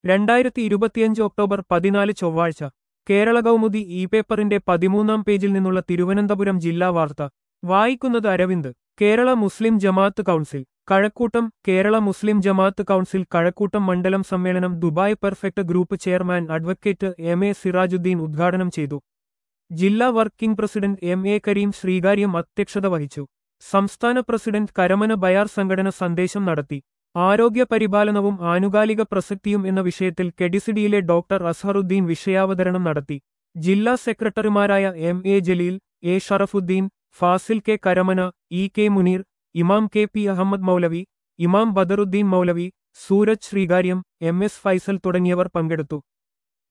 രണ്ടായിരത്തി ഇരുപത്തിയഞ്ച് ഒക്ടോബർ പതിനാല് ചൊവ്വാഴ്ച കേരള കൗമുദി ഇ പേപ്പറിന്റെ പതിമൂന്നാം പേജിൽ നിന്നുള്ള തിരുവനന്തപുരം ജില്ലാ വാർത്ത വായിക്കുന്നത് Aravind Kerala Muslim Jamaat council Kazhakkoottam Kerala Muslim Jamaat council Kazhakkoottam മണ്ഡലം സമ്മേളനം Dubai perfect group chairman advocate M A Sirajuddeen ഉദ്ഘാടനം ചെയ്തു ജില്ലാ working president M A Kareem Sreekaryam അധ്യക്ഷത വഹിച്ചു സംസ്ഥാന പ്രസിഡന്റ് കരമന ബയാർ സംഘടന സന്ദേശം നടത്തി ആരോഗ്യ പരിപാലനവും ആനുകാലിക പ്രസക്തിയും എന്ന വിഷയത്തിൽ കെഡിസിഡിയിലെ ഡോക്ടർ അസ്ഹറുദ്ദീൻ വിഷയാവതരണം നടത്തി ജില്ലാ സെക്രട്ടറിമാരായ M A Jaleel A Sharafuddeen Fazil K Karamana E K Muneer ഇമാം കെ പി അഹമ്മദ് മൗലവി ഇമാം ബദറുദ്ദീൻ മൗലവി സൂരജ് ശ്രീകാര്യം എം എസ് ഫൈസൽ തുടങ്ങിയവർ പങ്കെടുത്തു